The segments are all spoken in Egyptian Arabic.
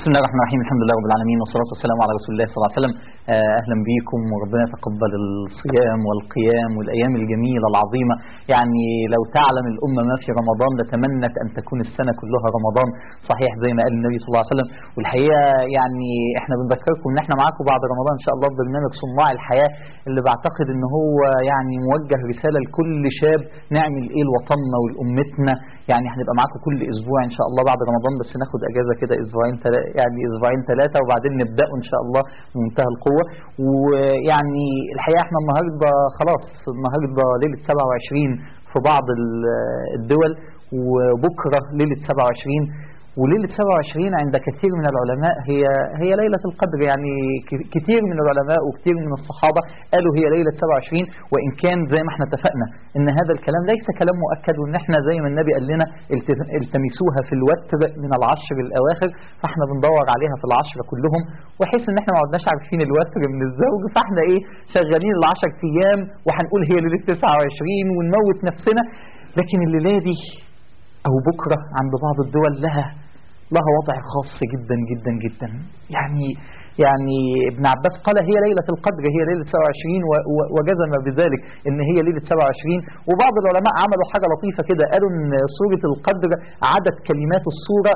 بسم الله الرحمن الرحيم الحمد لله رب العالمين والصلاة والسلام على رسول الله صلى الله عليه وسلم آه، أهلا بكم وربنا يتقبل الصيام والقيام والأيام الجميلة العظيمة يعني لو تعلم الأمة ما في رمضان لتمنت أن تكون السنة كلها رمضان صحيح زي ما قال النبي صلى الله عليه وسلم والحقيقة يعني احنا بنذكركم ان احنا معاكم بعد رمضان ان شاء الله ببرنامج صناع الحياة اللي بعتقد ان هو يعني موجه رسالة لكل شاب نعمل ايه لوطننا ولأمتنا يعني هنبقى معاكم كل اسبوع ان شاء الله بعد رمضان بس ناخد اجازة كده اسبوعين تلا يعني اسبوعين ثلاثة وبعدين نبدأوا ان شاء الله بمنتهى القوة ويعني الحقيقة احنا النهاردة خلاص النهاردة ليلة 27 في بعض الدول وبكرة ليلة 27 وليلة 27 عند كثير من العلماء هي هي ليلة القدر يعني كثير من العلماء وكثير من الصحابة قالوا هي ليلة 27 وإن كان زي ما احنا اتفقنا إن هذا الكلام ليس كلام مؤكد وإن احنا زي ما النبي قال لنا التمسوها في الوتر من العشر الأواخر فاحنا بندور عليها في العشر كلهم وحيث إن احنا ما عدناش عارفين الوتر من الزوج فاحنا إيه شغالين العشر أيام وهنقول هي ليلة 29 ونموت نفسنا لكن الليلة دي أو بكرة عند بعض الدول لها لها وضع خاص جدا جدا جدا يعني يعني ابن عباس قال هي ليلة القدر هي ليلة 27 وجزم بذلك ان هي ليلة 27 وبعض العلماء عملوا حاجة لطيفة كده قالوا ان سورة القدر عدد كلمات السورة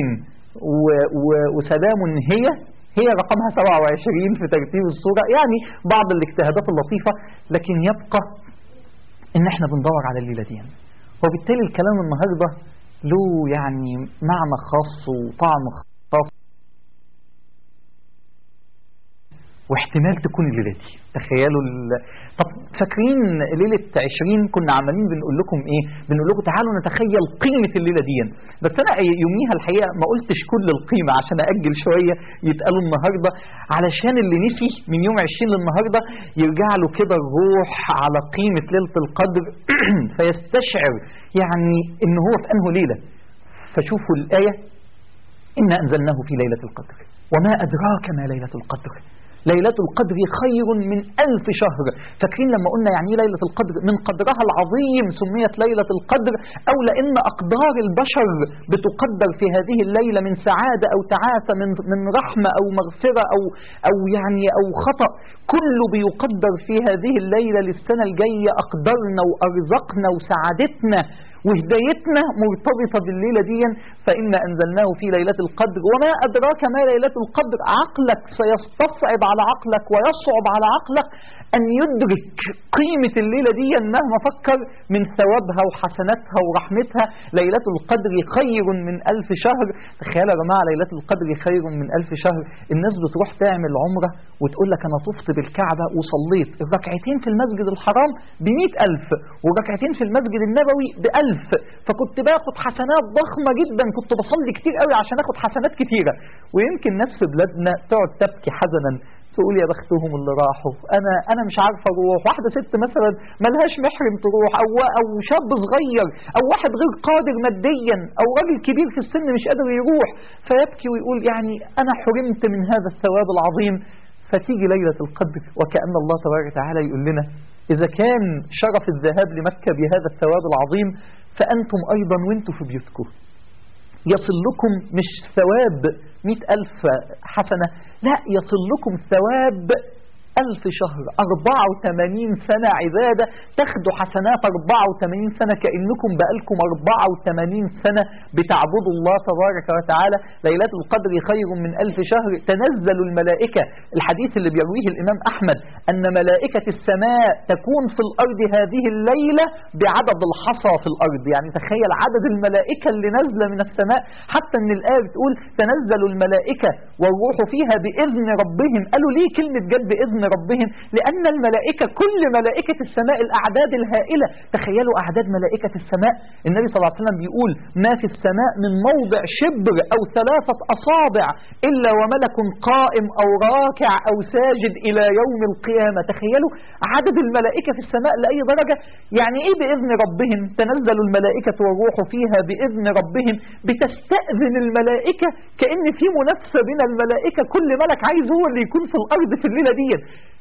30 وسلام هي هي رقمها 27 في ترتيب السورة يعني بعض الاجتهادات اللطيفة لكن يبقى ان احنا بندور على الليلة دي وبالتالي الكلام النهاردة له يعني معنى خاص وطعم خاص واحتمال تكون الليلة دي تخيلوا ال... طب فاكرين ليلة 20 كنا عمالين بنقول لكم ايه بنقول لكم تعالوا نتخيل قيمة الليلة دي بس انا يوميها الحقيقة ما قلتش كل القيمة عشان اجل شوية يتقالوا النهاردة علشان اللي نسي من يوم 20 للنهاردة يرجع له كده الروح على قيمة ليلة القدر فيستشعر يعني ان هو في انه ليلة فشوفوا الآية إنا أنزلناه في ليلة القدر وما أدراك ما ليلة القدر ليلة القدر خير من ألف شهر فاكرين لما قلنا يعني ليلة القدر من قدرها العظيم سميت ليلة القدر أو لأن أقدار البشر بتقدر في هذه الليلة من سعادة أو تعاسة من, من رحمة أو مغفرة أو, أو يعني أو خطأ كله بيقدر في هذه الليلة للسنة الجاية أقدارنا وأرزقنا وسعادتنا وهدايتنا مرتبطة بالليلة دي فإن أنزلناه في ليلة القدر وما أدراك ما ليلة القدر عقلك سيستصعب على عقلك ويصعب على عقلك أن يدرك قيمة الليلة دي مهما فكر من ثوابها وحسناتها ورحمتها ليلة القدر خير من ألف شهر تخيل يا جماعة ليلة القدر خير من ألف شهر الناس بتروح تعمل عمرة وتقول لك أنا طفت بالكعبة وصليت الركعتين في المسجد الحرام بمئة ألف والركعتين في المسجد النبوي بألف فكنت باخد حسنات ضخمة جدا كنت بصلي كتير قوي عشان اخد حسنات كتيرة ويمكن ناس في بلادنا تقعد تبكي حزنا تقول يا بختهم اللي راحوا انا انا مش عارفه اروح واحده ست مثلا ملهاش محرم تروح او او شاب صغير او واحد غير قادر ماديا او راجل كبير في السن مش قادر يروح فيبكي ويقول يعني انا حرمت من هذا الثواب العظيم فتيجي ليله القدر وكان الله تبارك وتعالى يقول لنا إذا كان شرف الذهاب لمكة بهذا الثواب العظيم فأنتم أيضا وانتم في بيوتكم يصل لكم مش ثواب مئة ألف حسنة لا يصل لكم ثواب ألف شهر 84 سنة عبادة تاخدوا حسنات 84 سنة كأنكم بقالكم 84 سنة بتعبدوا الله تبارك وتعالى ليلة القدر خير من ألف شهر تنزل الملائكة الحديث اللي بيرويه الإمام أحمد أن ملائكة السماء تكون في الأرض هذه الليلة بعدد الحصى في الأرض يعني تخيل عدد الملائكة اللي نازلة من السماء حتى أن الآية بتقول تنزل الملائكة والروح فيها بإذن ربهم قالوا ليه كلمة جد بإذن ربهم لأن الملائكة كل ملائكة السماء الأعداد الهائلة تخيلوا أعداد ملائكة السماء النبي صلى الله عليه وسلم بيقول ما في السماء من موضع شبر أو ثلاثة أصابع إلا وملك قائم أو راكع أو ساجد إلى يوم القيامة تخيلوا عدد الملائكة في السماء لأي درجة يعني إيه بإذن ربهم تنزل الملائكة والروح فيها بإذن ربهم بتستأذن الملائكة كأن في منافسة بين الملائكة كل ملك عايز هو اللي يكون في الأرض في الليلة دي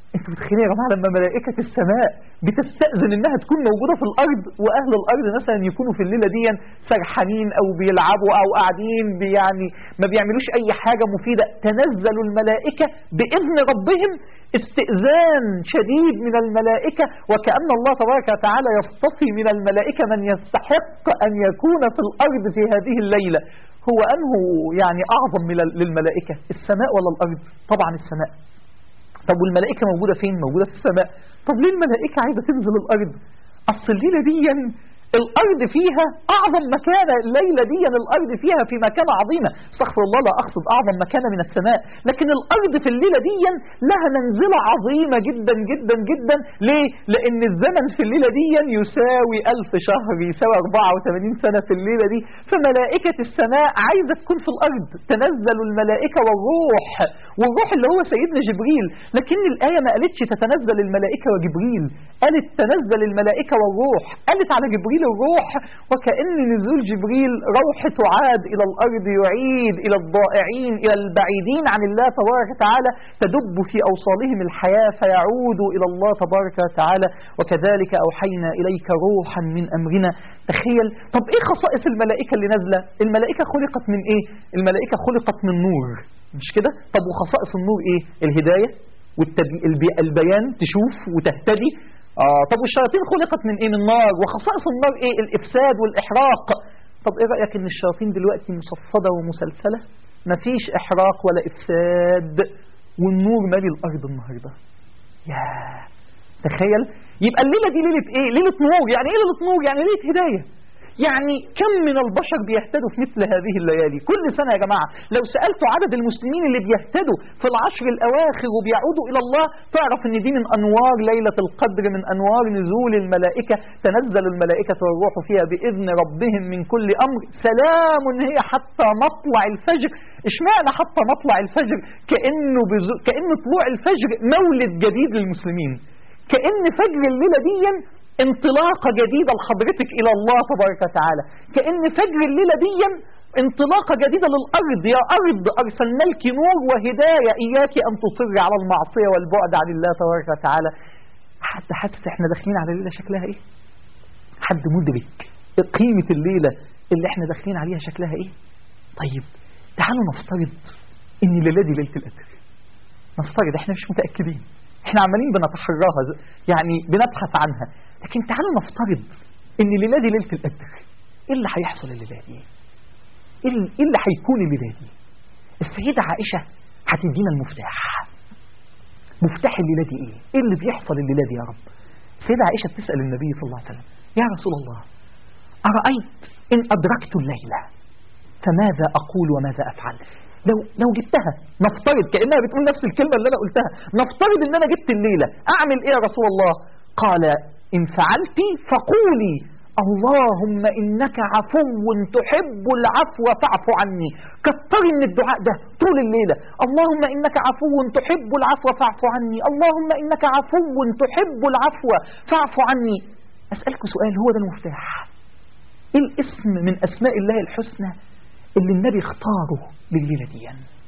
انتوا متخيلين يا جماعه لما ملائكه السماء بتستاذن انها تكون موجوده في الارض واهل الارض مثلا يكونوا في الليله دي سرحانين او بيلعبوا او قاعدين بي- يعني ما بيعملوش اي حاجه مفيده تنزل الملائكه باذن ربهم استئذان شديد من الملائكه وكان الله تبارك وتعالى يصطفي من الملائكه من يستحق ان يكون في الارض في هذه الليله هو انه يعني اعظم من ال- للملائكه السماء ولا الارض طبعا السماء طب والملائكة موجودة فين؟ موجودة في السماء طب ليه الملائكة عايزة تنزل الأرض؟ أصل الليلة دي الأرض فيها أعظم مكانة الليلة دي الأرض فيها في مكانة عظيمة استغفر الله لا أقصد أعظم مكانة من السماء لكن الأرض في الليلة دي لها منزلة عظيمة جدا جدا جدا ليه؟ لأن الزمن في الليلة دي يساوي ألف شهر يساوي 84 سنة في الليلة دي فملائكة السماء عايزة تكون في الأرض تنزل الملائكة والروح والروح اللي هو سيدنا جبريل لكن الآية ما قالتش تتنزل الملائكة وجبريل قالت تنزل الملائكة والروح قالت على جبريل الروح وكأن نزول جبريل روح تعاد إلى الأرض يعيد إلى الضائعين إلى البعيدين عن الله تبارك وتعالى تدب في أوصالهم الحياة فيعودوا إلى الله تبارك وتعالى وكذلك أوحينا إليك روحا من أمرنا تخيل طب إيه خصائص الملائكة اللي نازلة الملائكة خلقت من إيه الملائكة خلقت من نور مش كده طب وخصائص النور إيه الهداية والبيان تشوف وتهتدي آه طب والشياطين خلقت من ايه من نار وخصائص النار ايه الافساد والاحراق طب ايه رايك ان الشياطين دلوقتي مصفده ومسلسله مفيش احراق ولا افساد والنور مالي الارض النهارده يا تخيل يبقى الليله دي ليله ايه ليله نور يعني ايه ليله نور يعني ليله هدايه يعني كم من البشر بيهتدوا في مثل هذه الليالي كل سنة يا جماعة لو سألتوا عدد المسلمين اللي بيهتدوا في العشر الأواخر وبيعودوا إلى الله تعرف أن دي من أنوار ليلة القدر من أنوار نزول الملائكة تنزل الملائكة والروح فيها بإذن ربهم من كل أمر سلام هي حتى مطلع الفجر اشمعنى حتى مطلع الفجر كأنه, بزو... كأنه طلوع الفجر مولد جديد للمسلمين كأن فجر الليلة دي انطلاقة جديدة لحضرتك إلى الله تبارك وتعالى كأن فجر الليلة دي انطلاقة جديدة للأرض يا أرض أرسلنا لك نور وهداية إياك أن تصر على المعصية والبعد عن الله تبارك وتعالى حد حاسس احنا داخلين على الليلة شكلها ايه حد مدرك قيمة الليلة اللي احنا داخلين عليها شكلها ايه طيب تعالوا نفترض ان الليلة دي ليلة القدر نفترض احنا مش متأكدين احنا عمالين بنتحراها يعني بنبحث عنها لكن تعالوا نفترض ان الليله دي ليله القدر ايه اللي هيحصل الليله دي ايه اللي هيكون الليله دي السيده عائشه هتدينا المفتاح مفتاح الليله دي ايه ايه اللي بيحصل الليله دي يا رب السيده عائشه بتسال النبي صلى الله عليه وسلم يا رسول الله ارايت ان ادركت الليله فماذا اقول وماذا افعل لو لو جبتها نفترض كانها بتقول نفس الكلمه اللي انا قلتها نفترض ان انا جبت الليله اعمل ايه يا رسول الله قال ان فعلت فقولي اللهم انك عفو تحب العفو فاعف عني كتري من الدعاء ده طول الليله اللهم انك عفو تحب العفو فاعف عني اللهم انك عفو تحب العفو فاعف عني اسالك سؤال هو ده المفتاح ايه الاسم من اسماء الله الحسنى اللي النبي اختاره لليلة دي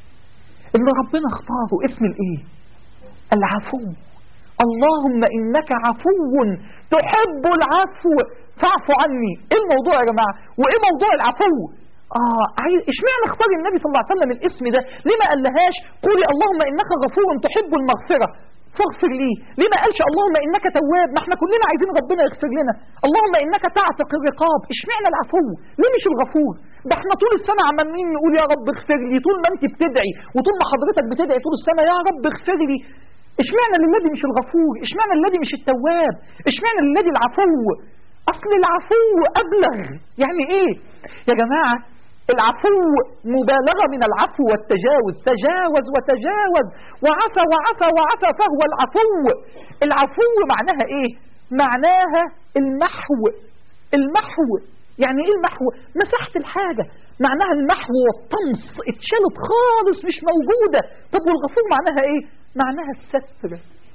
اللي ربنا اختاره اسم الايه العفو اللهم انك عفو تحب العفو فاعف عني ايه الموضوع يا جماعة وايه موضوع العفو اه عايز اشمعنى اختار النبي صلى الله عليه وسلم الاسم ده ليه ما قالهاش قولي اللهم انك غفور تحب المغفرة فاغفر لي ليه ما قالش اللهم انك تواب ما احنا كلنا عايزين ربنا يغفر لنا اللهم انك تعتق الرقاب اشمعنى العفو ليه مش الغفور ده احنا طول السنه عمالين نقول يا رب اغفر لي طول ما انت بتدعي وطول ما حضرتك بتدعي طول السنه يا رب اغفر لي اشمعنى الذي مش الغفور اشمعنى الذي مش التواب اشمعنى الذي العفو اصل العفو ابلغ يعني ايه يا جماعه العفو مبالغة من العفو والتجاوز تجاوز وتجاوز وعفى وعفى وعفى فهو العفو العفو معناها ايه معناها المحو المحو يعني ايه المحو مساحة الحاجة معناها المحو والطمس اتشالت خالص مش موجودة طب والغفور معناها ايه معناها الستر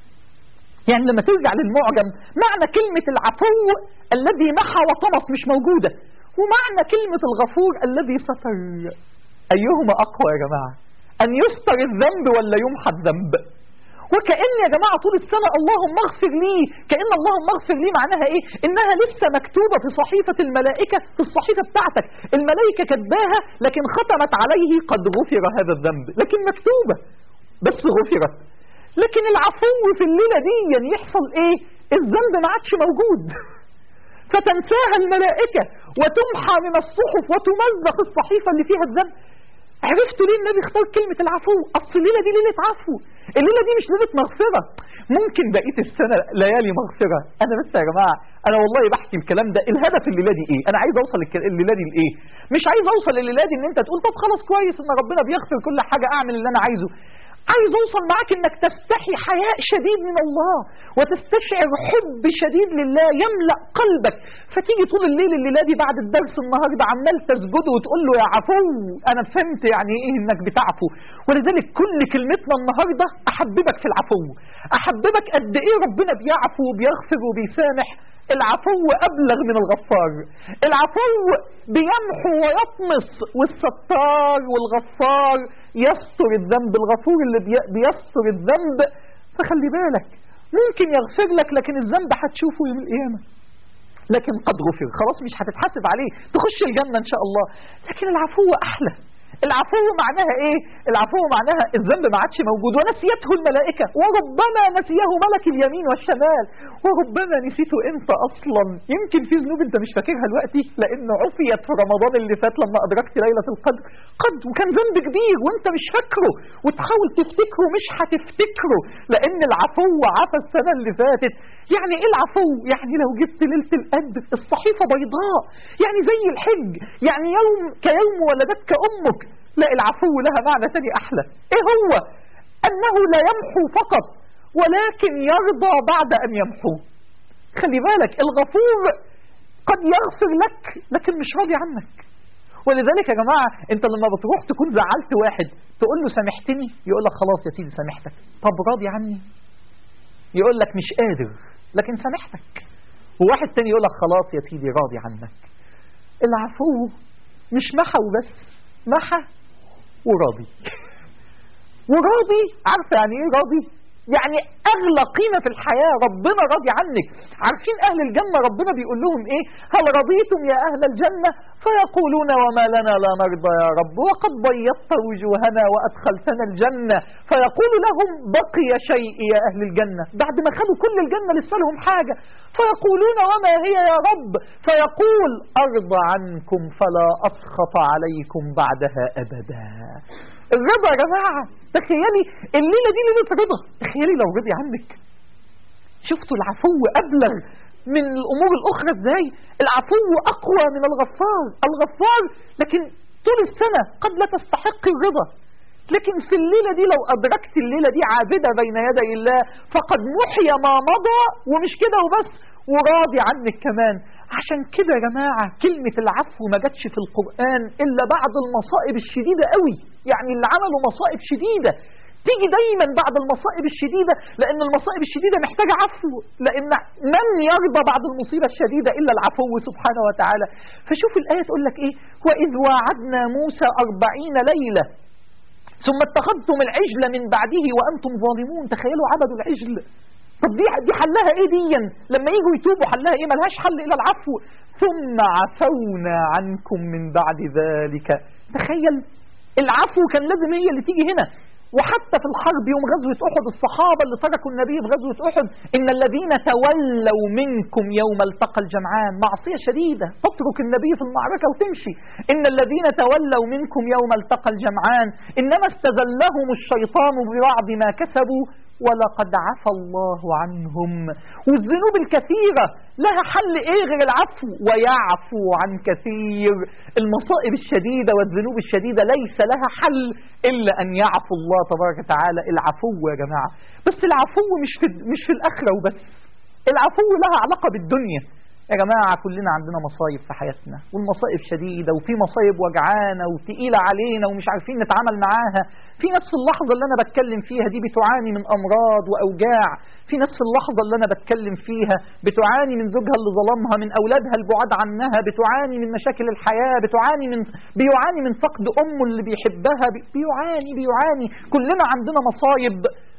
يعني لما ترجع للمعجم معنى كلمة العفو الذي محى وطمس مش موجودة ومعنى كلمة الغفور الذي ستر أيهما أقوى يا جماعة أن يستر الذنب ولا يمحى الذنب وكأن يا جماعة طول السنة اللهم اغفر لي كأن اللهم اغفر لي معناها ايه انها لسه مكتوبة في صحيفة الملائكة في الصحيفة بتاعتك الملائكة كتباها لكن ختمت عليه قد غفر هذا الذنب لكن مكتوبة بس غفرت لكن العفو في الليلة دي يعني يحصل ايه الذنب ما عادش موجود فتنساها الملائكة وتمحى من الصحف وتمزق الصحيفة اللي فيها الذنب عرفتوا ليه النبي اختار كلمة العفو اصل الليلة دي ليلة عفو الليلة دي مش ليلة مغفرة ممكن بقية السنة ليالي مغفرة انا بس يا جماعة انا والله بحكي الكلام ده الهدف الليلة دي ايه انا عايز اوصل الك- الليلة دي لايه مش عايز اوصل الليلة دي ان انت تقول طب خلاص كويس ان ربنا بيغفر كل حاجة اعمل اللي انا عايزه عايز اوصل معاك انك تستحي حياء شديد من الله وتستشعر حب شديد لله يملأ قلبك فتيجي طول الليل الليلة دي بعد الدرس النهاردة عمال تسجد وتقول له يا عفو انا فهمت يعني ايه انك بتعفو ولذلك كل كلمتنا النهاردة احببك في العفو احببك قد ايه ربنا بيعفو وبيغفر وبيسامح العفو أبلغ من الغفار العفو بيمحو ويطمس والستار والغفار يستر الذنب الغفور اللي بي- بيستر الذنب فخلي بالك ممكن يغفر لك لكن الذنب هتشوفه يوم القيامة لكن قد غفر خلاص مش هتتحاسب عليه تخش الجنة إن شاء الله لكن العفو أحلى العفو معناها ايه العفو معناها الذنب ما عادش موجود ونسيته الملائكة وربما نسيه ملك اليمين والشمال وربما نسيته انت اصلا يمكن في ذنوب انت مش فاكرها دلوقتي لان عفيت في رمضان اللي فات لما ادركت ليلة القدر قد وكان ذنب كبير وانت مش فاكره وتحاول تفتكره مش هتفتكره لان العفو عفى السنة اللي فاتت يعني ايه العفو يعني لو جبت ليلة القدر الصحيفة بيضاء يعني زي الحج يعني يوم كيوم ولدتك امك لا العفو لها معنى ثاني احلى ايه هو انه لا يمحو فقط ولكن يرضى بعد ان يمحو خلي بالك الغفور قد يغفر لك لكن مش راضي عنك ولذلك يا جماعة انت لما بتروح تكون زعلت واحد تقول له سامحتني يقول لك خلاص يا سيدي سامحتك طب راضي عني يقول لك مش قادر لكن سامحتك وواحد تاني يقول لك خلاص يا سيدي راضي عنك العفو مش محى وبس محى وراضي وراضي عارفه يعني ايه راضي يعني اغلى قيمه في الحياه ربنا راضي عنك عارفين اهل الجنه ربنا بيقول لهم ايه هل رضيتم يا اهل الجنه فيقولون وما لنا لا نرضى يا رب وقد بيضت وجوهنا وادخلتنا الجنه فيقول لهم بقي شيء يا اهل الجنه بعد ما خدوا كل الجنه لسه لهم حاجه فيقولون وما هي يا رب فيقول ارضى عنكم فلا اسخط عليكم بعدها ابدا الرضا يا جماعة تخيلي الليلة دي ليلة رضا تخيلي لو رضي عنك شفتوا العفو أبلغ من الأمور الأخرى ازاي العفو أقوى من الغفار الغفار لكن طول السنة قد لا تستحق الرضا لكن في الليلة دي لو أدركت الليلة دي عابدة بين يدي الله فقد محي ما مضى ومش كده وبس وراضي عنك كمان عشان كده يا جماعة كلمة العفو ما جاتش في القرآن إلا بعد المصائب الشديدة قوي يعني اللي عملوا مصائب شديدة تيجي دايما بعد المصائب الشديدة لأن المصائب الشديدة محتاجة عفو لأن من يرضى بعد المصيبة الشديدة إلا العفو سبحانه وتعالى فشوف الآية تقول لك إيه وإذ وعدنا موسى أربعين ليلة ثم اتخذتم العجل من بعده وأنتم ظالمون تخيلوا عبدوا العجل طب دي دي حلها ايه ديا لما يجوا يتوبوا حلها ايه ملهاش حل الا العفو ثم عفونا عنكم من بعد ذلك تخيل العفو كان لازم هي اللي تيجي هنا وحتى في الحرب يوم غزوة أحد الصحابة اللي تركوا النبي في غزوة أحد إن الذين تولوا منكم يوم التقى الجمعان معصية شديدة تترك النبي في المعركة وتمشي إن الذين تولوا منكم يوم التقى الجمعان إنما استزلهم الشيطان ببعض ما كسبوا ولقد عفى الله عنهم والذنوب الكثيرة لها حل ايه غير العفو ويعفو عن كثير المصائب الشديدة والذنوب الشديدة ليس لها حل إلا أن يعفو الله تبارك وتعالى العفو يا جماعة بس العفو مش في, مش في الآخرة وبس العفو لها علاقة بالدنيا يا جماعة كلنا عندنا مصايب في حياتنا والمصايب شديدة وفي مصايب وجعانة وتقيلة علينا ومش عارفين نتعامل معاها في نفس اللحظة اللي أنا بتكلم فيها دي بتعاني من أمراض وأوجاع في نفس اللحظة اللي أنا بتكلم فيها بتعاني من زوجها اللي ظلمها من أولادها البعاد عنها بتعاني من مشاكل الحياة بتعاني من بيعاني من فقد أمه اللي بيحبها بي- بيعاني بيعاني كلنا عندنا مصايب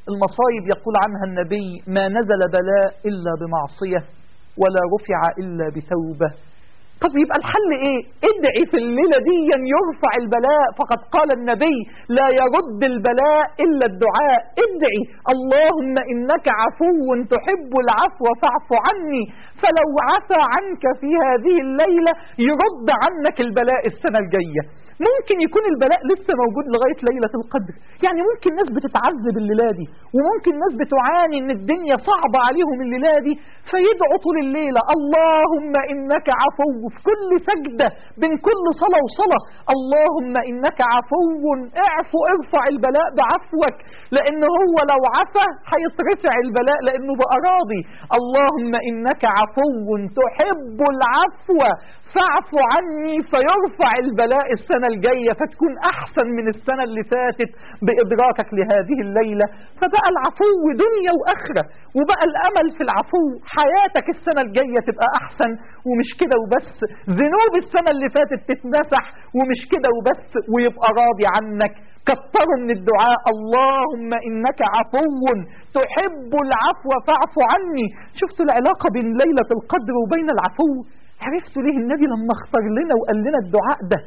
المصايب يقول عنها النبي ما نزل بلاء إلا بمعصية ولا رفع إلا بتوبة طب يبقى الحل ايه ادعي في الليلة دي يرفع البلاء فقد قال النبي لا يرد البلاء إلا الدعاء ادعي اللهم إنك عفو تحب العفو فاعف عني فلو عفى عنك في هذه الليلة يرد عنك البلاء السنة الجاية ممكن يكون البلاء لسه موجود لغاية ليلة القدر يعني ممكن ناس بتتعذب الليلة دي وممكن ناس بتعاني ان الدنيا صعبة عليهم الليلة دي فيدعوا طول الليلة اللهم إنك عفو في كل سجدة بين كل صلاة وصلاة اللهم إنك عفو اعفو ارفع البلاء بعفوك لأن هو لو عفى هيترفع البلاء لأنه بقى راضي اللهم إنك عفو تحب العفو فاعف عني فيرفع البلاء السنة الجاية فتكون أحسن من السنة اللي فاتت بإدراكك لهذه الليلة فبقى العفو دنيا وآخرة وبقى الأمل في العفو حياتك السنة الجاية تبقى أحسن ومش كده وبس ذنوب السنة اللي فاتت تتمسح ومش كده وبس ويبقى راضي عنك كتروا من الدعاء اللهم إنك عفو تحب العفو فاعف عني شفتوا العلاقة بين ليلة القدر وبين العفو عرفتوا ليه النبي لما اختار لنا وقال لنا الدعاء ده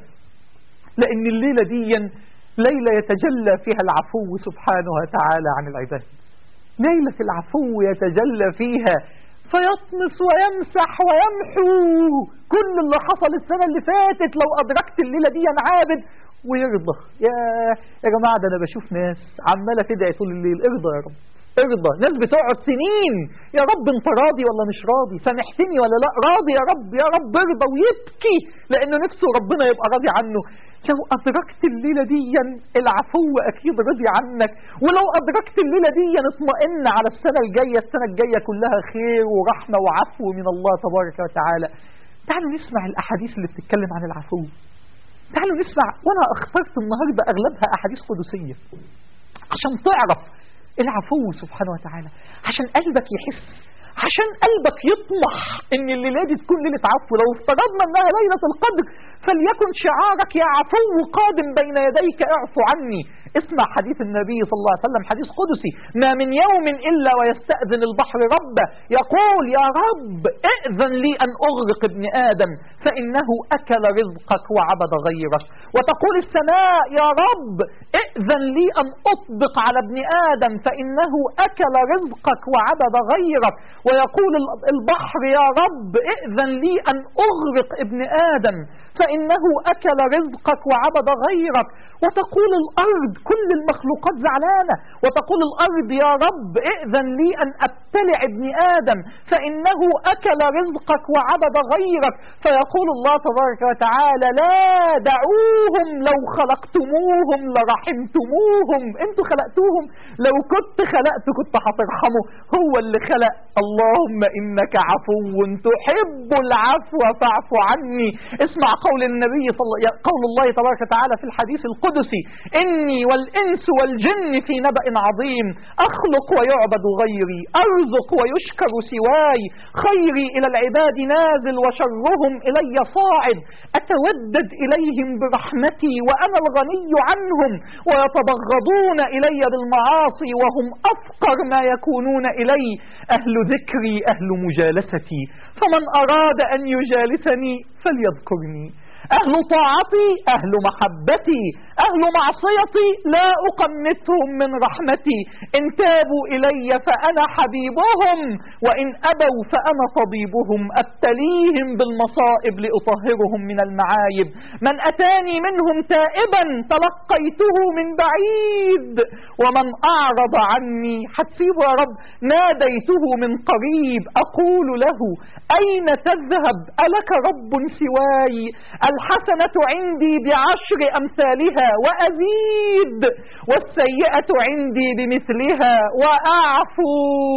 لأن الليلة دي ليلة يتجلى فيها العفو سبحانه وتعالى عن العباد ليلة العفو يتجلى فيها فيطمس ويمسح ويمحو كل اللي حصل السنة اللي فاتت لو أدركت الليلة دي عابد ويرضى يا يا جماعة ده أنا بشوف ناس عمالة تدعي طول الليل ارضى يا رب ارضى ناس بتقعد سنين يا رب انت راضي ولا مش راضي سامحتني ولا لا راضي يا رب يا رب ارضى ويبكي لانه نفسه ربنا يبقى راضي عنه لو ادركت الليله دي العفو اكيد رضي عنك ولو ادركت الليله دي اطمئن على السنه الجايه السنه الجايه كلها خير ورحمه وعفو من الله تبارك وتعالى تعالوا نسمع الاحاديث اللي بتتكلم عن العفو تعالوا نسمع وانا اخترت النهارده اغلبها احاديث قدسيه عشان تعرف العفو سبحانه وتعالى عشان قلبك يحس عشان قلبك يطمح ان الليله دي تكون ليله عفو لو افترضنا انها ليله القدر فليكن شعارك يا عفو قادم بين يديك اعفو عني اسمع حديث النبي صلى الله عليه وسلم حديث قدسي ما من يوم الا ويستاذن البحر ربه يقول يا رب ائذن لي ان اغرق ابن ادم فانه اكل رزقك وعبد غيرك وتقول السماء يا رب ائذن لي ان اطبق على ابن ادم فانه اكل رزقك وعبد غيرك ويقول البحر يا رب ائذن لي أن أغرق ابن آدم فإنه أكل رزقك وعبد غيرك وتقول الأرض كل المخلوقات زعلانة وتقول الأرض يا رب ائذن لي أن أبتلع ابن آدم فإنه أكل رزقك وعبد غيرك فيقول الله تبارك وتعالى لا دعوهم لو خلقتموهم لرحمتموهم انتوا خلقتوهم لو كنت خلقت كنت هترحمه هو اللي خلق اللهم إنك عفو تحب العفو فاعف عني اسمع قول النبي صلى قول الله تبارك وتعالى في الحديث القدسي إني والإنس والجن في نبأ عظيم أخلق ويعبد غيري أرزق ويشكر سواي خيري إلى العباد نازل وشرهم إلي صاعد أتودد إليهم برحمتي وأنا الغني عنهم ويتبغضون إلي بالمعاصي وهم أفقر ما يكونون إلي أهل ذكري أهل مجالستي فمن أراد أن يجالسني فليذكرني أهل طاعتي أهل محبتي أهل معصيتي لا أقنتهم من رحمتي إن تابوا إلي فأنا حبيبهم وإن أبوا فأنا طبيبهم أبتليهم بالمصائب لأطهرهم من المعايب من أتاني منهم تائبا تلقيته من بعيد ومن أعرض عني حتسيبه يا رب ناديته من قريب أقول له أين تذهب ألك رب سواي الحسنة عندي بعشر أمثالها وأزيد والسيئة عندي بمثلها وأعفو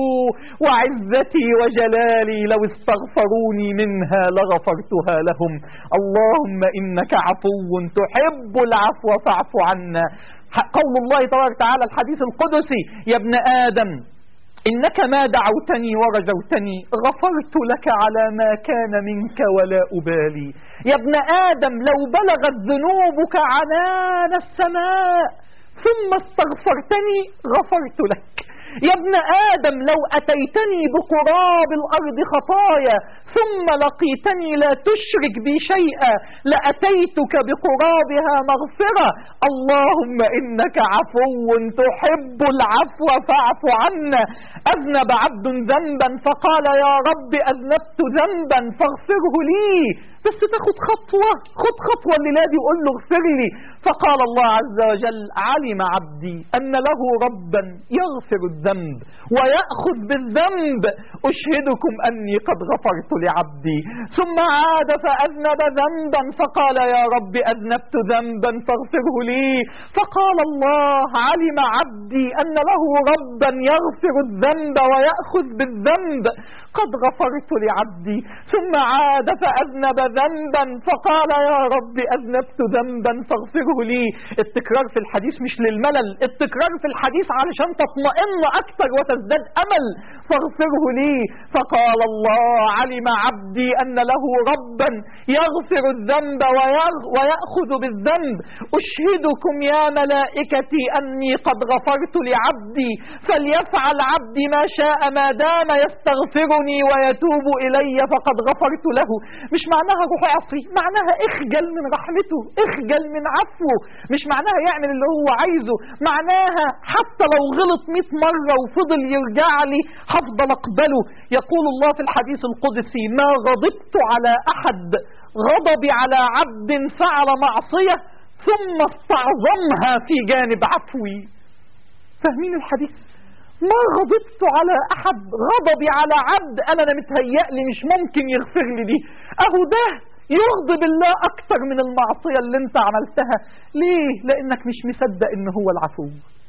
وعزتي وجلالي لو استغفروني منها لغفرتها لهم اللهم إنك عفو تحب العفو فاعف عنا قول الله تبارك وتعالى الحديث القدسي يا ابن آدم إنك ما دعوتني ورجوتني غفرت لك على ما كان منك ولا أبالي يا ابن آدم لو بلغت ذنوبك عنان السماء ثم استغفرتني غفرت لك يا ابن آدم لو أتيتني بقراب الأرض خطايا ثم لقيتني لا تشرك بي شيئا لأتيتك بقرابها مغفرة اللهم إنك عفو تحب العفو فاعف عنا أذنب عبد ذنبا فقال يا رب أذنبت ذنبا فاغفره لي بس تاخد خطوة خد خطوة الليلة دي وقول له اغفر لي فقال الله عز وجل علم عبدي أن له ربا يغفر الذنب ويأخذ بالذنب أشهدكم أني قد غفرت لعبدي ثم عاد فأذنب ذنبا فقال يا رب أذنبت ذنبا فاغفره لي فقال الله علم عبدي أن له ربا يغفر الذنب ويأخذ بالذنب قد غفرت لعبدي ثم عاد فأذنب ذنبا فقال يا رب أذنبت ذنبا فاغفره لي التكرار في الحديث مش للملل التكرار في الحديث علشان تطمئن أكثر وتزداد أمل فاغفره لي فقال الله علم عبدي أن له ربا يغفر الذنب ويأخذ بالذنب أشهدكم يا ملائكتي أني قد غفرت لعبدي فليفعل عبدي ما شاء ما دام يستغفرني ويتوب إلي فقد غفرت له مش معناها روح اعصي معناها اخجل من رحمته اخجل من عفوه مش معناها يعمل اللي هو عايزه معناها حتى لو غلط 100 مرة وفضل يرجع لي هفضل اقبله يقول الله في الحديث القدسي ما غضبت على احد غضبي على عبد فعل معصية ثم استعظمها في جانب عفوي فاهمين الحديث ما غضبت على احد غضبي على عبد انا انا متهيألي مش ممكن يغفر لي دي اهو ده يغضب الله اكتر من المعصية اللي انت عملتها ليه لانك مش مصدق ان هو العفو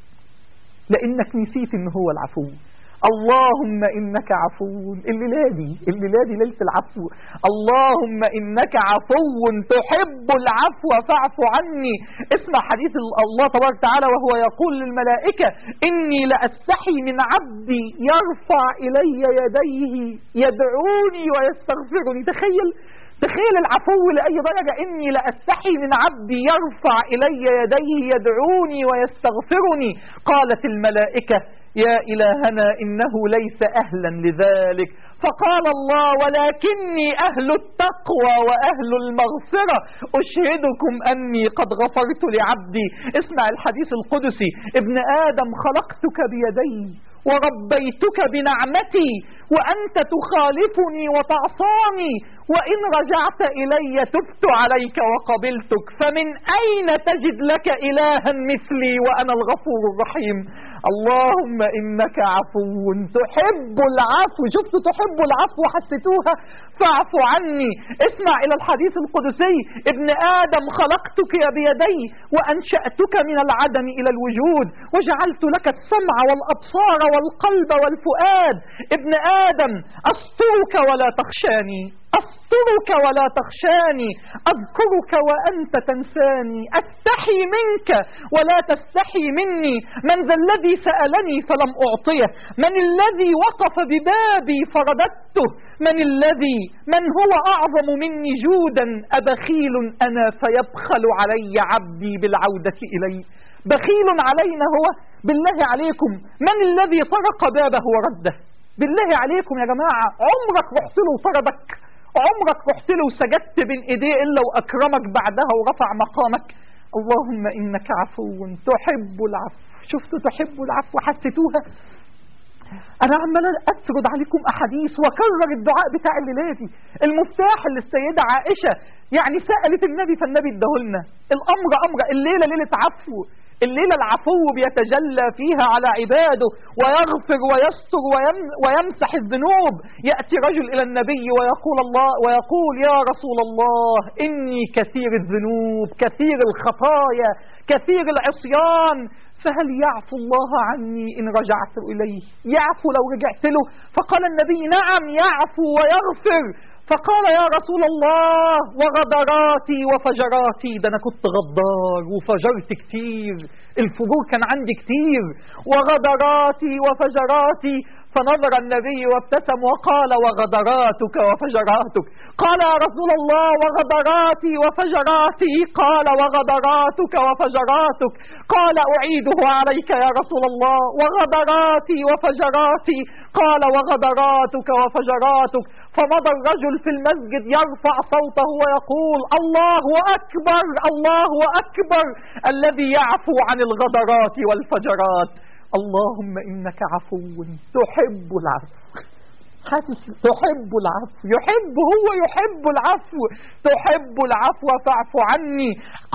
لانك نسيت ان هو العفو اللهم إنك عفو الليلة دي الليلة دي ليلة العفو اللهم إنك عفو تحب العفو فاعف عني اسمع حديث الله تبارك وتعالى وهو يقول للملائكة إني لأستحي من عبدي يرفع إلي يديه يدعوني ويستغفرني تخيل تخيل العفو لأي درجة إني لأستحي من عبدي يرفع إلي يديه يدعوني ويستغفرني قالت الملائكة يا إلهنا إنه ليس أهلا لذلك فقال الله ولكني أهل التقوى وأهل المغفرة أشهدكم أني قد غفرت لعبدي اسمع الحديث القدسي ابن آدم خلقتك بيدي وربيتك بنعمتي وأنت تخالفني وتعصاني وإن رجعت إلي تبت عليك وقبلتك فمن أين تجد لك إلها مثلي وأنا الغفور الرحيم اللهم إنك عفو تحب العفو شفت تحب العفو حسيتوها فاعف عني اسمع إلى الحديث القدسي ابن آدم خلقتك بيدي وأنشأتك من العدم إلى الوجود وجعلت لك السمع والأبصار والقلب والفؤاد ابن آدم أسترك ولا تخشاني أسترك ولا تخشاني أذكرك وأنت تنساني أستحي منك ولا تستحي مني من ذا الذي سألني فلم أعطيه من الذي وقف ببابي فرددته من الذي من هو أعظم مني جودا أبخيل أنا فيبخل علي عبدي بالعودة إلي بخيل علينا هو بالله عليكم من الذي طرق بابه ورده بالله عليكم يا جماعة عمرك رحت له وطردك عمرك رحت له وسجدت بين ايديه الا واكرمك بعدها ورفع مقامك اللهم انك عفو تحب العفو شفتوا تحب العفو حسيتوها انا عمال اسرد عليكم احاديث واكرر الدعاء بتاع الليله دي المفتاح اللي السيده عائشه يعني سالت النبي فالنبي اداهولنا الامر امر الليله ليله عفو الليلة العفو بيتجلى فيها على عباده ويغفر ويستر ويمسح الذنوب يأتي رجل إلى النبي ويقول الله ويقول يا رسول الله إني كثير الذنوب كثير الخطايا كثير العصيان فهل يعفو الله عني إن رجعت إليه يعفو لو رجعت له فقال النبي نعم يعفو ويغفر فقال يا رسول الله وغدراتي وفجراتي ده أنا كنت غدار وفجرت كتير الفجور كان عندي كتير وغدراتي وفجراتي فنظر النبي وابتسم وقال وغدراتك وفجراتك قال يا رسول الله وغدراتي وفجراتي قال وغدراتك وفجراتك قال أعيده عليك يا رسول الله وغدراتي وفجراتي قال وغدراتك وفجراتك فمضى الرجل في المسجد يرفع صوته ويقول الله أكبر الله أكبر الذي يعفو عن الغدرات والفجرات اللهم إنك عفو تحب العفو حاسس تحب العفو يحب هو يحب العفو تحب العفو فاعف عني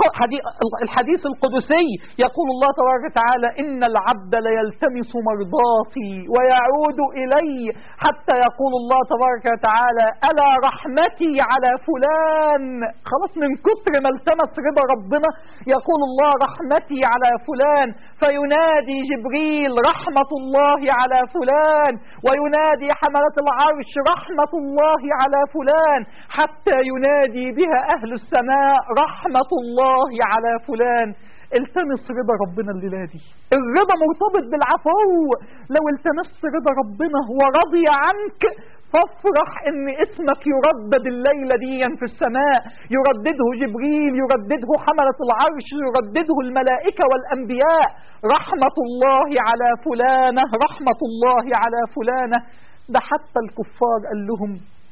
الحديث القدسي يقول الله تبارك وتعالى إن العبد ليلتمس مرضاتي ويعود إلي حتى يقول الله تبارك وتعالى ألا رحمتي على فلان خلاص من كتر ما التمس رضا ربنا يقول الله رحمتي على فلان فينادي جبريل رحمة الله على فلان وينادي حملة العرش رحمة الله على فلان حتى ينادي بها أهل السماء رحمة الله على فلان التمس رضا ربنا الليلة دي الرضا مرتبط بالعفو لو التمست رضا ربنا ورضي عنك فافرح ان اسمك يردد الليلة دي في السماء يردده جبريل يردده حملة العرش يردده الملائكة والأنبياء رحمة الله على فلانة رحمة الله على فلانة ده حتى الكفار قال لهم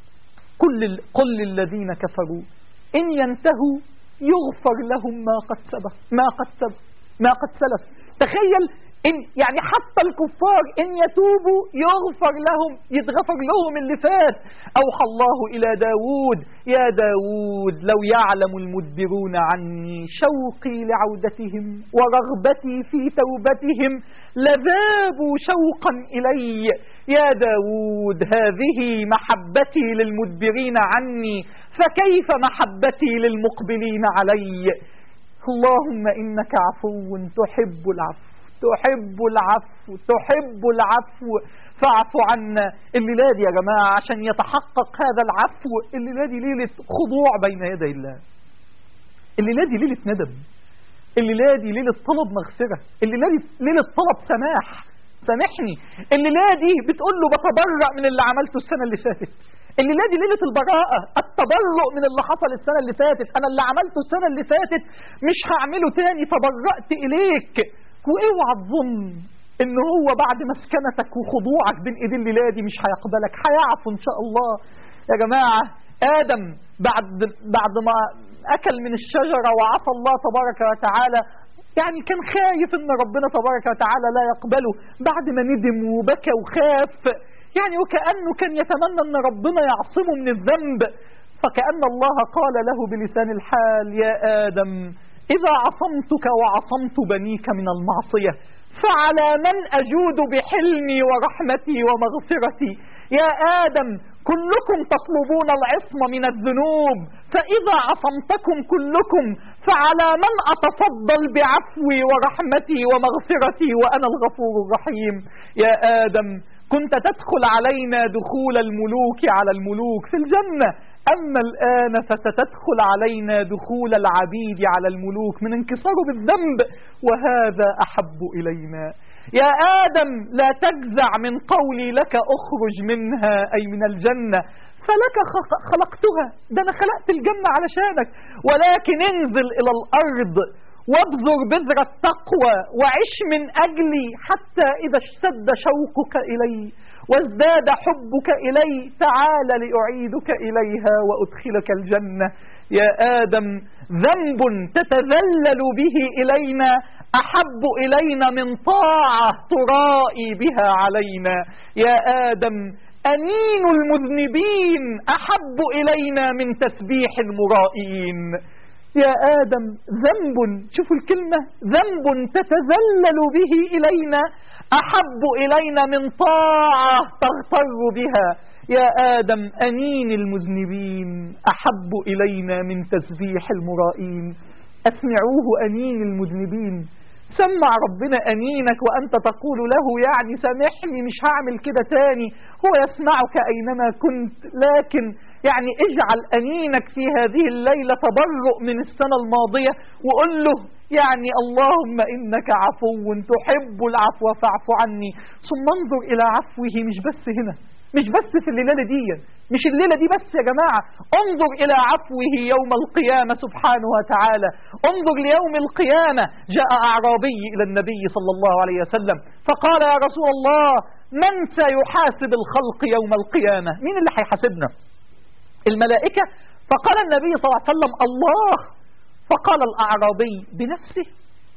كل قل للذين كفروا إن ينتهوا يغفر لهم ما قد سبق ما قد سبق ما قد سلف تخيل إن يعني حتى الكفار إن يتوبوا يغفر لهم يتغفر لهم اللي فات أوحى الله إلى داود يا داود لو يعلم المدبرون عني شوقي لعودتهم ورغبتي في توبتهم لذابوا شوقا إلي يا داود هذه محبتي للمدبرين عني فكيف محبتي للمقبلين علي اللهم إنك عفو تحب العفو تحب العفو تحب العفو فاعف عنا الليلة دي يا جماعة عشان يتحقق هذا العفو الليلة دي ليلة خضوع بين يدي الله الليلة دي ليلة ندم الليلة دي ليلة طلب مغفرة الليلة دي ليلة طلب سماح سامحني الليلة دي بتقول له بتبرأ من اللي عملته السنة اللي فاتت الليلة دي ليلة البراءة التبرؤ من اللي حصل السنة اللي فاتت أنا اللي عملته السنة اللي فاتت مش هعمله تاني تبرأت إليك واوعى تظن ان هو بعد مسكنتك وخضوعك بين ايدين الليله دي مش هيقبلك هيعفو ان شاء الله يا جماعه ادم بعد بعد ما اكل من الشجره وعصى الله تبارك وتعالى يعني كان خايف ان ربنا تبارك وتعالى لا يقبله بعد ما ندم وبكى وخاف يعني وكانه كان يتمنى ان ربنا يعصمه من الذنب فكأن الله قال له بلسان الحال يا آدم إذا عصمتك وعصمت بنيك من المعصية فعلى من أجود بحلمي ورحمتي ومغفرتي يا آدم كلكم تطلبون العصم من الذنوب فإذا عصمتكم كلكم فعلى من أتفضل بعفوي ورحمتي ومغفرتي وأنا الغفور الرحيم يا آدم كنت تدخل علينا دخول الملوك على الملوك في الجنة أما الآن فستدخل علينا دخول العبيد على الملوك من انكساره بالذنب وهذا أحب إلينا يا آدم لا تجزع من قولي لك أخرج منها أي من الجنة فلك خلقتها ده أنا خلقت الجنة علشانك ولكن انزل إلى الأرض وابذر بذر التقوى وعش من أجلي حتى إذا اشتد شوقك إلي وازداد حبك إلي تعال لأعيدك إليها وأدخلك الجنة يا آدم ذنب تتذلل به إلينا أحب إلينا من طاعة ترائي بها علينا يا آدم أنين المذنبين أحب إلينا من تسبيح المرائين يا آدم ذنب شوفوا الكلمة ذنب تتذلل به إلينا أحب إلينا من طاعة تغتر بها يا آدم أنين المذنبين أحب إلينا من تسبيح المرائين أسمعوه أنين المذنبين سمع ربنا أنينك وأنت تقول له يعني سامحني مش هعمل كده تاني هو يسمعك أينما كنت لكن يعني اجعل أنينك في هذه الليلة تبرؤ من السنة الماضية وقل له يعني اللهم إنك عفو تحب العفو فاعف عني ثم انظر إلى عفوه مش بس هنا مش بس في الليلة دي مش الليلة دي بس يا جماعة انظر إلى عفوه يوم القيامة سبحانه وتعالى انظر ليوم القيامة جاء أعرابي إلى النبي صلى الله عليه وسلم فقال يا رسول الله من سيحاسب الخلق يوم القيامة مين اللي هيحاسبنا الملائكة فقال النبي صلى الله عليه وسلم الله فقال الأعرابي بنفسه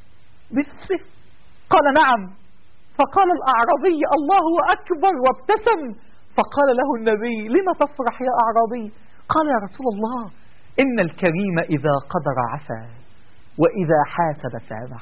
بنفسه قال نعم فقال الأعرابي الله أكبر وابتسم فقال له النبي لم تفرح يا أعرابي قال يا رسول الله إن الكريم إذا قدر عفا وإذا حاسب سامح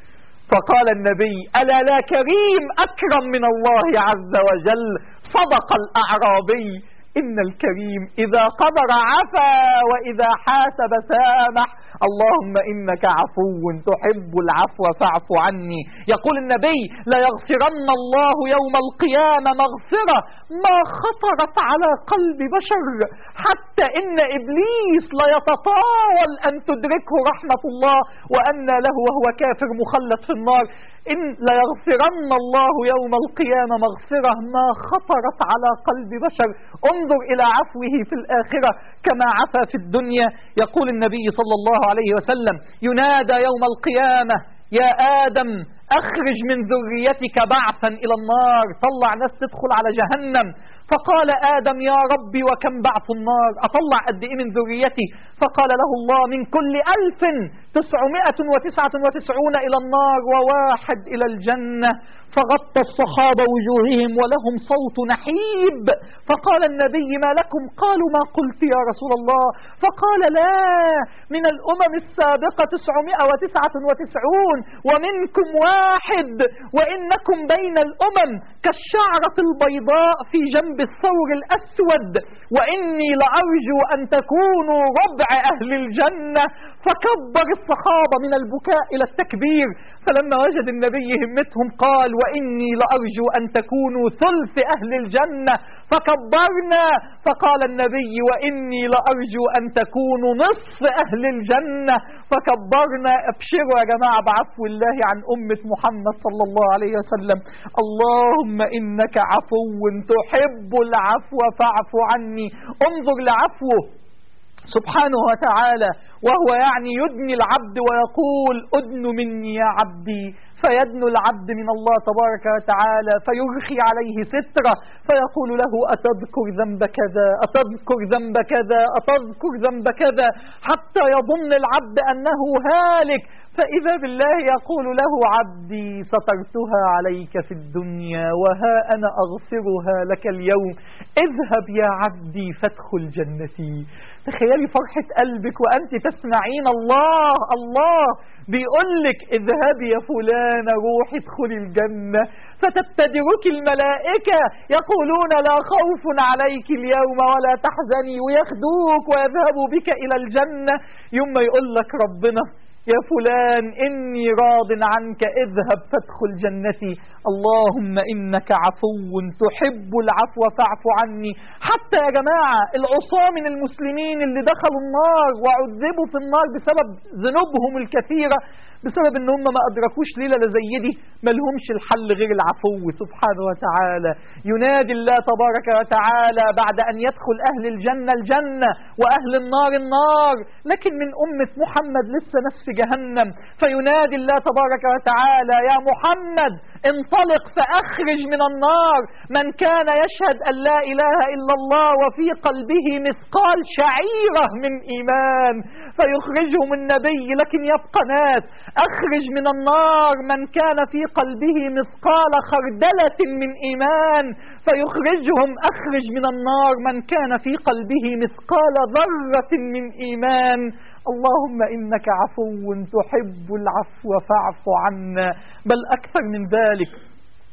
فقال النبي ألا لا كريم أكرم من الله عز وجل صدق الأعرابي إن الكريم إذا قدر عفا وإذا حاسب سامح اللهم إنك عفو تحب العفو فاعف عني يقول النبي ليغفرن الله يوم القيامة مغفرة ما خطرت على قلب بشر حتى إن إبليس ليتطاول أن تدركه رحمة الله وأن له وهو كافر مخلد في النار إن ليغفرن الله يوم القيامة مغفرة ما خطرت على قلب بشر انظر إلى عفوه في الآخرة كما عفى في الدنيا يقول النبي صلى الله عليه وسلم ينادى يوم القيامة يا آدم أخرج من ذريتك بعثا إلى النار طلع ناس تدخل على جهنم فقال آدم يا ربي وكم بعث النار أطلع قد إيه من ذريتي فقال له الله من كل ألف تسعمائة وتسعة وتسعون إلى النار وواحد إلى الجنة فغطى الصحابة وجوههم ولهم صوت نحيب فقال النبي ما لكم قالوا ما قلت يا رسول الله فقال لا من الأمم السابقة تسعمائة وتسعة وتسعون ومنكم واحد وإنكم بين الأمم كالشعرة البيضاء في جنب الثور الأسود وإني لأرجو أن تكونوا ربع أهل الجنة فكبر الصحابة من البكاء إلى التكبير فلما وجد النبي همتهم قال وإني لأرجو أن تكونوا ثلث أهل الجنة فكبرنا فقال النبي وإني لأرجو أن تكونوا نصف أهل الجنة فكبرنا ابشروا يا جماعة بعفو الله عن أمة محمد صلى الله عليه وسلم اللهم إنك عفو تحب العفو فاعف عني انظر لعفوه سبحانه وتعالى وهو يعني يدني العبد ويقول أدن مني يا عبدي فيدنو العبد من الله تبارك وتعالى فيرخي عليه سترة فيقول له أتذكر ذنب كذا أتذكر ذنب كذا أتذكر ذنب كذا حتى يظن العبد أنه هالك فإذا بالله يقول له عبدي سترتها عليك في الدنيا وها أنا أغفرها لك اليوم اذهب يا عبدي فادخل جنتي تخيلي فرحة قلبك وأنت تسمعين الله الله بيقول لك اذهبي يا فلانة روحي ادخلي الجنة فتبتدرك الملائكة يقولون لا خوف عليك اليوم ولا تحزني وياخدوك ويذهبوا بك إلى الجنة يوم يقول لك ربنا يا فلان إني راض عنك اذهب فادخل جنتي اللهم إنك عفو تحب العفو فاعف عني حتى يا جماعة العصاة من المسلمين اللي دخلوا النار وعذبوا في النار بسبب ذنوبهم الكثيرة بسبب ان هم ما ادركوش ليلة زي دي ما لهمش الحل غير العفو سبحانه وتعالى ينادي الله تبارك وتعالى بعد ان يدخل اهل الجنة الجنة واهل النار النار لكن من امة محمد لسه نفس جهنم فينادي الله تبارك وتعالى يا محمد انطلق فاخرج من النار من كان يشهد ان لا اله الا الله وفي قلبه مثقال شعيرة من ايمان فيخرجهم النبي لكن يبقى ناس أخرج من النار من كان في قلبه مثقال خردلة من إيمان فيخرجهم أخرج من النار من كان في قلبه مثقال ذرة من إيمان اللهم إنك عفو تحب العفو فاعف عنا بل أكثر من ذلك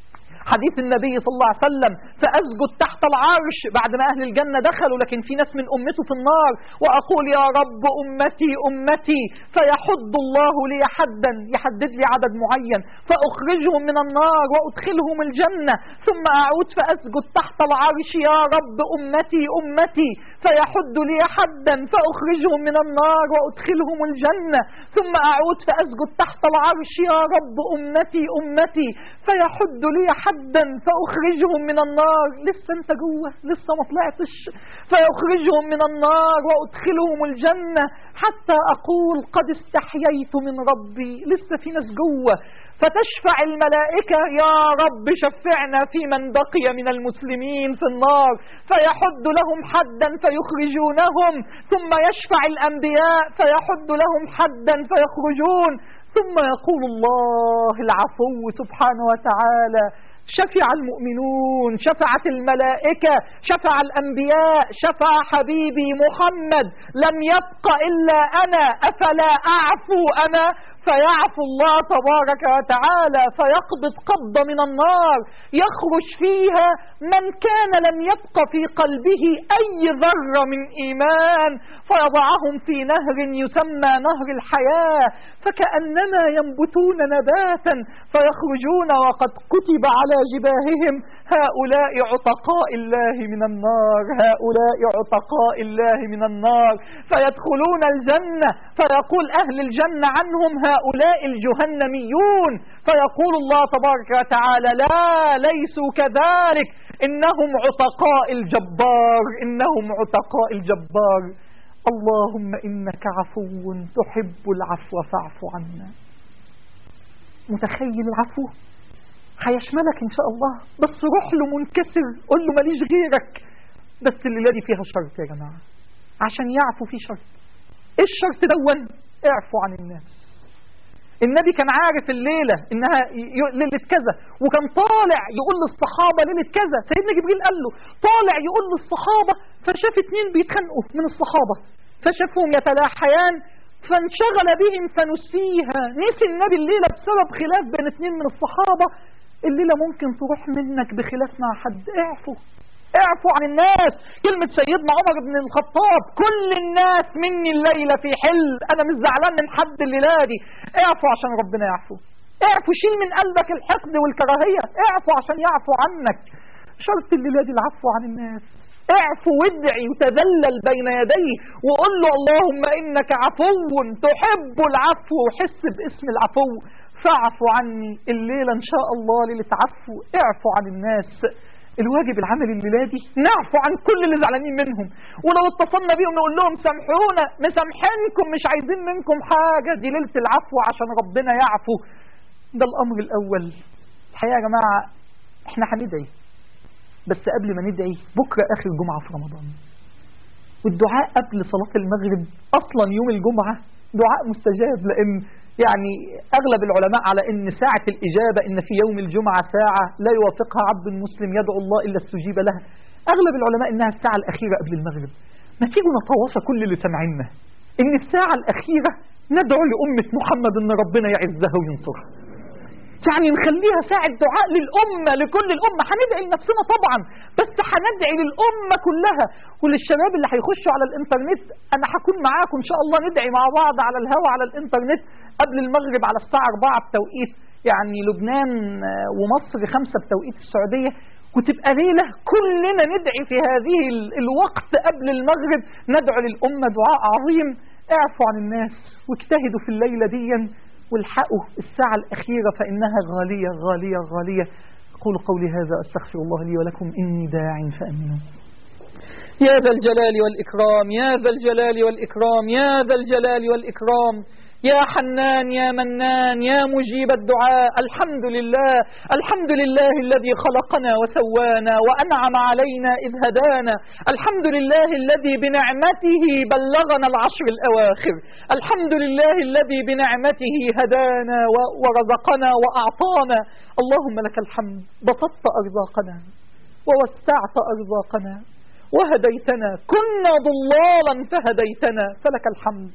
حديث النبي صلى الله عليه وسلم فأسجد تحت العرش بعد ما أهل الجنة دخلوا لكن في ناس من أمته في النار وأقول يا رب أمتي أمتي فيحد الله لي حدا يحدد لي عدد معين فأخرجهم من النار وأدخلهم الجنة ثم أعود فأسجد تحت العرش يا رب أمتي أمتي فيحد لي حدا فأخرجهم من النار وأدخلهم الجنة ثم أعود فأسجد تحت العرش يا رب أمتي أمتي فيحد لي حدا فأخرجهم من النار لسه أنت جوه لسه ما طلعتش فيخرجهم من النار وأدخلهم الجنة حتى أقول قد استحييت من ربي لسه في ناس جوه فتشفع الملائكة يا رب شفعنا في من بقي من المسلمين في النار فيحد لهم حدا فيخرجونهم ثم يشفع الأنبياء فيحد لهم حدا فيخرجون ثم يقول الله العفو سبحانه وتعالى شفع المؤمنون شفعت الملائكة شفع الأنبياء شفع حبيبي محمد لم يبق إلا أنا أفلا أعفو أنا فيعفو الله تبارك وتعالى فيقبض قبضة من النار يخرج فيها من كان لم يبق في قلبه أي ذرة من إيمان فيضعهم في نهر يسمى نهر الحياة فكأنما ينبتون نباتا فيخرجون وقد كتب على جباههم هؤلاء عتقاء الله من النار هؤلاء عتقاء الله من النار فيدخلون الجنة فيقول أهل الجنة عنهم هؤلاء الجهنميون فيقول الله تبارك وتعالى لا ليسوا كذلك إنهم عتقاء الجبار إنهم عتقاء الجبار اللهم إنك عفو تحب العفو فاعف عنا متخيل العفو هيشملك ان شاء الله بس روح له منكسر قول له ماليش غيرك بس الليله دي فيها شرط يا جماعه عشان يعفو في شرط ايه الشرط دون اعفو عن الناس النبي كان عارف الليلة انها ليلة كذا وكان طالع يقول للصحابة ليلة كذا سيدنا جبريل قال له طالع يقول للصحابة فشاف اتنين بيتخانقوا من الصحابة فشافهم يتلاحيان فانشغل بهم فنسيها نسي النبي الليلة بسبب خلاف بين اتنين من الصحابة الليلة ممكن تروح منك بخلاف مع حد اعفو اعفو عن الناس كلمة سيدنا عمر بن الخطاب كل الناس مني الليلة في حل انا مش زعلان من حد الليلة دي اعفو عشان ربنا يعفو اعفو شيل من قلبك الحقد والكراهية اعفو عشان يعفو عنك شرط الليلة دي العفو عن الناس اعفو وادعي وتذلل بين يديه وقل له اللهم انك عفو تحب العفو وحس باسم العفو فاعفو عني الليلة ان شاء الله ليلة عفو اعفو عن الناس الواجب العملي الميلادي نعفو عن كل اللي زعلانين منهم ولو اتصلنا بيهم نقول لهم سامحونا مسامحينكم مش عايزين منكم حاجة دي ليلة العفو عشان ربنا يعفو ده الامر الاول الحقيقة يا جماعة احنا هندعي بس قبل ما ندعي بكرة اخر جمعة في رمضان والدعاء قبل صلاة المغرب اصلا يوم الجمعة دعاء مستجاب لان يعني أغلب العلماء على أن ساعة الإجابة إن في يوم الجمعة ساعة لا يوافقها عبد مسلم يدعو الله إلا استجيب لها أغلب العلماء إنها الساعة الأخيرة قبل المغرب ما تيجوا نتواصى كل اللي سمعنا إن الساعة الأخيرة ندعو لأمة محمد إن ربنا يعزها وينصرها يعني نخليها ساعة دعاء للأمة لكل الأمة هندعي لنفسنا طبعا بس هندعي للأمة كلها وللشباب اللي هيخشوا على الإنترنت أنا هكون معاكم إن شاء الله ندعي مع بعض على الهوا على الإنترنت قبل المغرب على الساعة 4 بتوقيت يعني لبنان ومصر 5 بتوقيت السعودية وتبقى ليلة كلنا ندعي في هذه الوقت قبل المغرب ندعو للأمة دعاء عظيم اعفوا عن الناس واجتهدوا في الليلة دي والحقوا الساعة الأخيرة فإنها غالية غالية غالية أقول قولي هذا أستغفر الله لي ولكم إني داع فأمنوا يا ذا الجلال والإكرام يا ذا الجلال والإكرام يا ذا الجلال والإكرام يا حنان يا منان يا مجيب الدعاء الحمد لله الحمد لله الذي خلقنا وسوانا وأنعم علينا إذ هدانا الحمد لله الذي بنعمته بلغنا العشر الأواخر الحمد لله الذي بنعمته هدانا ورزقنا وأعطانا اللهم لك الحمد بسطت أرزاقنا ووسعت أرزاقنا وهديتنا كنا ضلالا فهديتنا فلك الحمد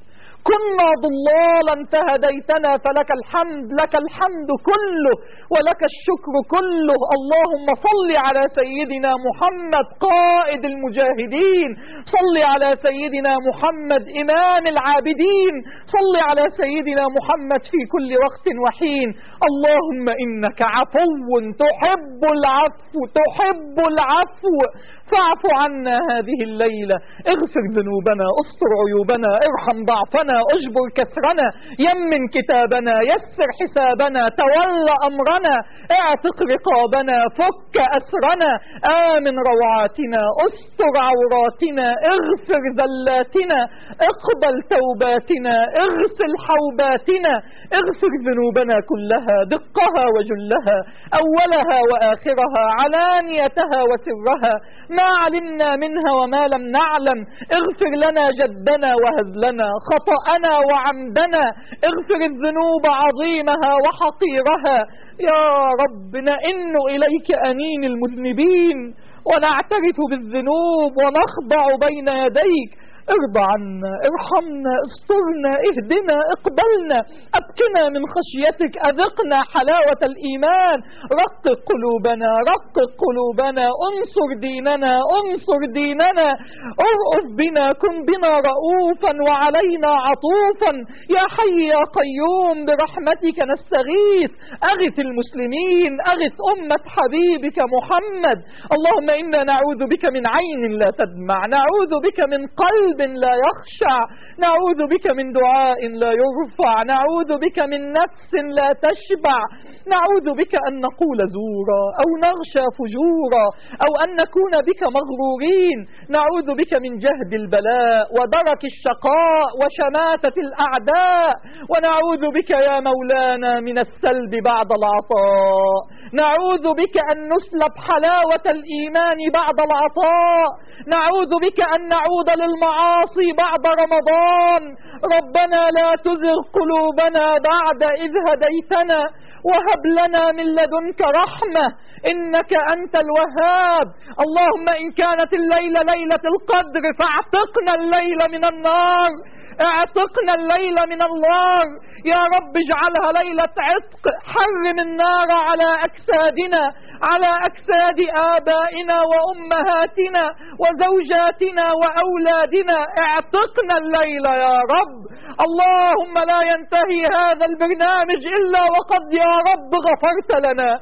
كنا ضلالا فهديتنا فلك الحمد لك الحمد كله ولك الشكر كله اللهم صل على سيدنا محمد قائد المجاهدين صل على سيدنا محمد إمام العابدين صل على سيدنا محمد في كل وقت وحين اللهم إنك عفو تحب العفو تحب العفو فاعف عنا هذه الليلة اغفر ذنوبنا استر عيوبنا ارحم ضعفنا اجبر كسرنا يمن كتابنا يسر حسابنا تول أمرنا اعتق رقابنا فك أسرنا آمن روعاتنا استر عوراتنا اغفر ذلاتنا اقبل توباتنا اغسل حوباتنا اغفر ذنوبنا كلها دقها وجلها أولها وآخرها علانيتها وسرها ما علمنا منها وما لم نعلم اغفر لنا جدنا وهزلنا خطأنا وعمدنا اغفر الذنوب عظيمها وحقيرها يا رب نئن إليك أنين المذنبين ونعترف بالذنوب ونخضع بين يديك ارضى عنا ارحمنا استرنا اهدنا اقبلنا ابكنا من خشيتك اذقنا حلاوة الايمان رقق قلوبنا رقق قلوبنا انصر ديننا انصر ديننا ارأف بنا كن بنا رؤوفا وعلينا عطوفا يا حي يا قيوم برحمتك نستغيث اغث المسلمين اغث امة حبيبك محمد اللهم انا نعوذ بك من عين لا تدمع نعوذ بك من قلب قلب لا يخشع نعوذ بك من دعاء لا يرفع نعوذ بك من نفس لا تشبع نعوذ بك أن نقول زورا أو نغشى فجورا أو أن نكون بك مغرورين نعوذ بك من جهد البلاء ودرك الشقاء وشماتة الأعداء ونعوذ بك يا مولانا من السلب بعد العطاء نعوذ بك أن نسلب حلاوة الإيمان بعد العطاء نعوذ بك أن نعود للمعاصي بعد رمضان ربنا لا تزغ قلوبنا بعد إذ هديتنا وهب لنا من لدنك رحمة إنك أنت الوهاب اللهم إن كانت الليلة ليلة القدر فاعتقنا الليلة من النار اعتقنا الليلة من النار يا رب اجعلها ليلة عتق حرم النار على أجسادنا على أجساد آبائنا وأمهاتنا وزوجاتنا وأولادنا اعتقنا الليلة يا رب اللهم لا ينتهي هذا البرنامج إلا وقد يا رب غفرت لنا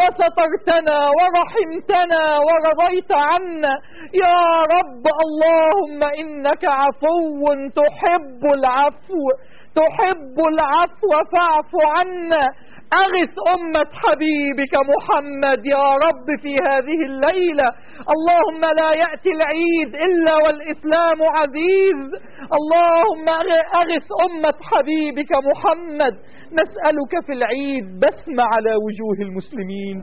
وسترتنا ورحمتنا ورضيت عنا يا رب اللهم إنك عفو تحب العفو تحب العفو فاعف عنا أغث أمة حبيبك محمد يا رب في هذه الليلة اللهم لا يأتي العيد إلا والإسلام عزيز اللهم أغث أمة حبيبك محمد نسألك في العيد بسمة على وجوه المسلمين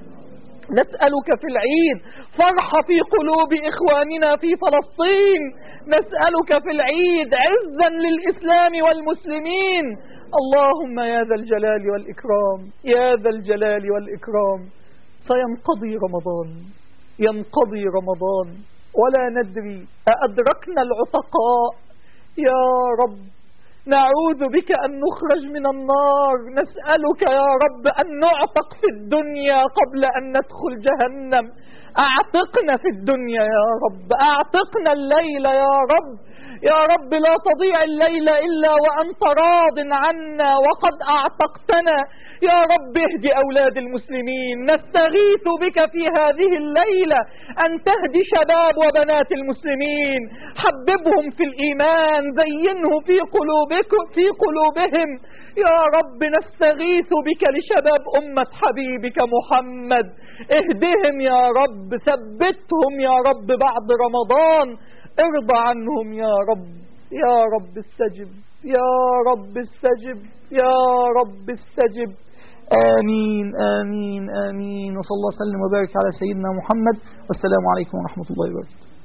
نسألك في العيد فرح في قلوب إخواننا في فلسطين نسألك في العيد عزا للإسلام والمسلمين اللهم يا ذا الجلال والإكرام يا ذا الجلال والإكرام سينقضي رمضان ينقضي رمضان ولا ندري أأدركنا العتقاء يا رب نعوذ بك أن نخرج من النار نسألك يا رب أن نعتق في الدنيا قبل أن ندخل جهنم أعتقنا في الدنيا يا رب أعتقنا الليل يا رب يا رب لا تضيع الليل إلا وأنت راض عنا وقد أعتقتنا يا رب اهد أولاد المسلمين نستغيث بك في هذه الليلة أن تهدي شباب وبنات المسلمين حببهم في الإيمان زينه في قلوبكم في قلوبهم يا رب نستغيث بك لشباب أمة حبيبك محمد اهدهم يا رب ثبتهم يا رب بعد رمضان ارضى عنهم يا رب يا رب استجب يا رب استجب يا رب استجب آمين آمين آمين وصلى الله وسلم وبارك على سيدنا محمد والسلام عليكم ورحمة الله وبركاته